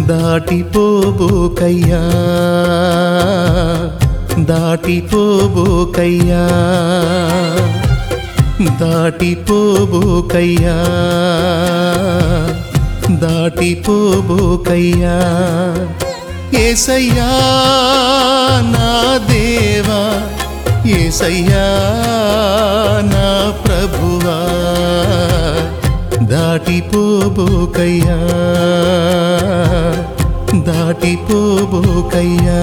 దాటిపోబోకయ్యా దాటిపోబోకయ్యా దాటిపోబోకయ్యా దాటిపోబోకయ్యా ఏసయ్యా నా దేవా ఏసయ్యా నా ప్రభువా దాటిపోబోకయ్యా దాటిపోబోకయ్యా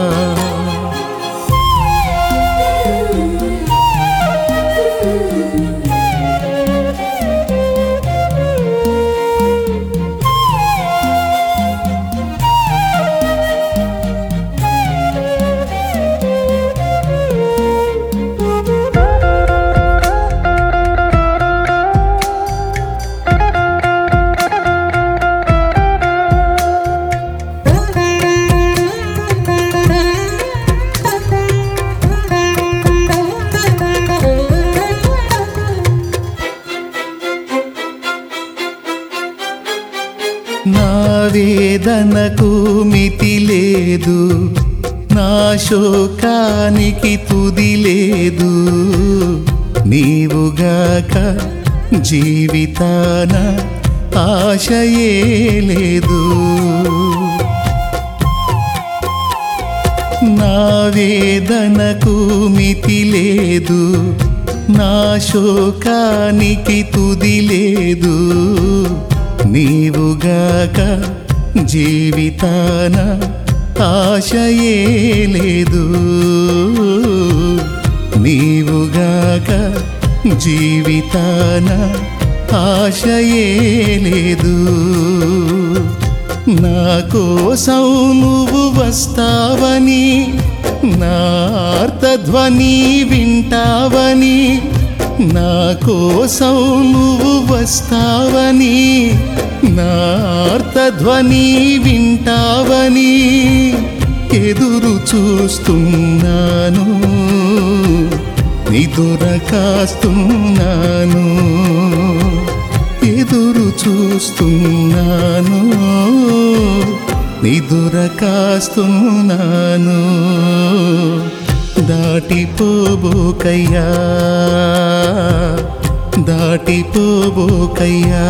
నా వేదనకు మితి లేదు నా శోకానికి తుది లేదు నీవుగాక జీవితాన ఆశయే లేదు నా వేదనకు మితి లేదు నా శోకానికి తుది లేదు నీవుగాక జీవితాన ఆశయే లేదు నీవుగాక జీవితాన ఆశయే లేదు నా కోసం నువ్వు వస్తావని నా అర్థధ్వని వింటావని నా కోసం నువ్వు వస్తావని నా అర్థధ్వని వింటావని ఎదురు చూస్తున్నాను నిదుర కాస్తున్నాను ఎదురు చూస్తున్నాను నిదుర కాస్తున్నాను దాటిపోబోకయ్యా దాటిపోబోకయ్యా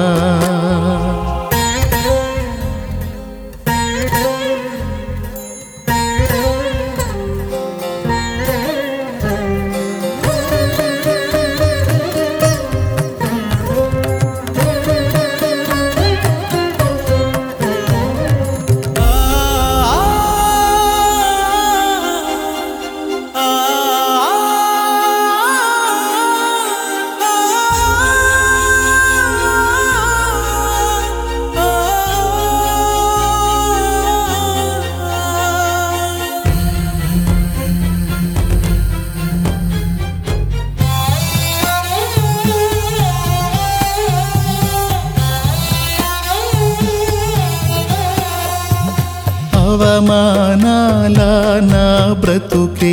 అవమానాల నా బ్రతుకే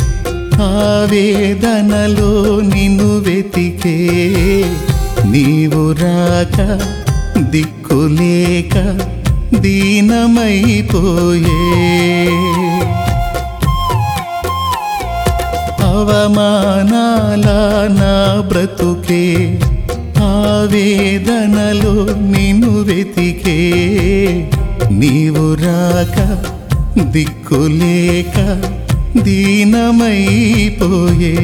ఆవేదనలో నిన్ను వెతికే నీవు రాక దిక్కులేక దీనమైపోయే అవమానాల నా బ్రతుకే ఆవేదనలో నిన్ను వెతికే నీవు రాక దిక్కులేక దీనమైపోయే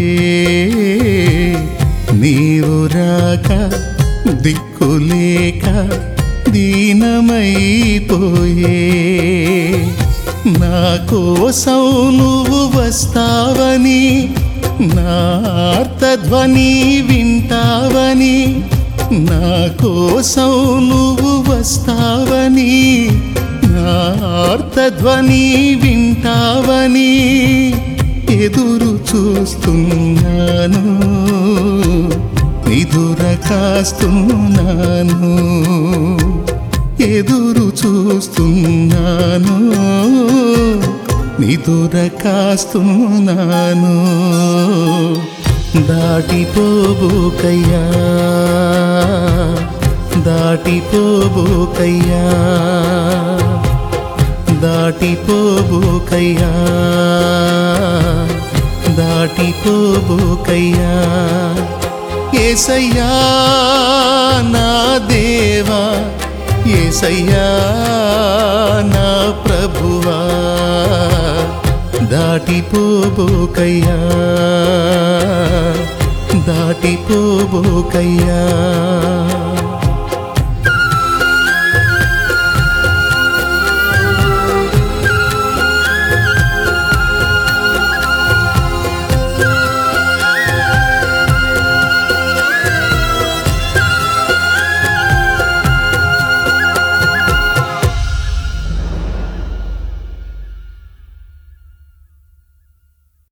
నీవు రాక దిక్కులేక దీనమైపోయే నా కోసం నువ్వు వస్తావని నా అర్థధ్వని వింటావని నా కోసం నువ్వు వస్తావని నా అర్థధ్వని వింటావని ఎదురు చూస్తున్నాను నిదుర కాస్తున్నాను ఎదురు చూస్తున్నాను నిదుర కాస్తున్నాను దాటిపోబోకయ్యా దాటిపోబోకయ్యా దాటిపోబోకయ్యా దాటిపోబోకయ్యా ఏసయ్యా నా దేవా ఏసయ్యా నా ప్రభువా దాటిపోబోకయ్యా దాటిపోబోకయ్యా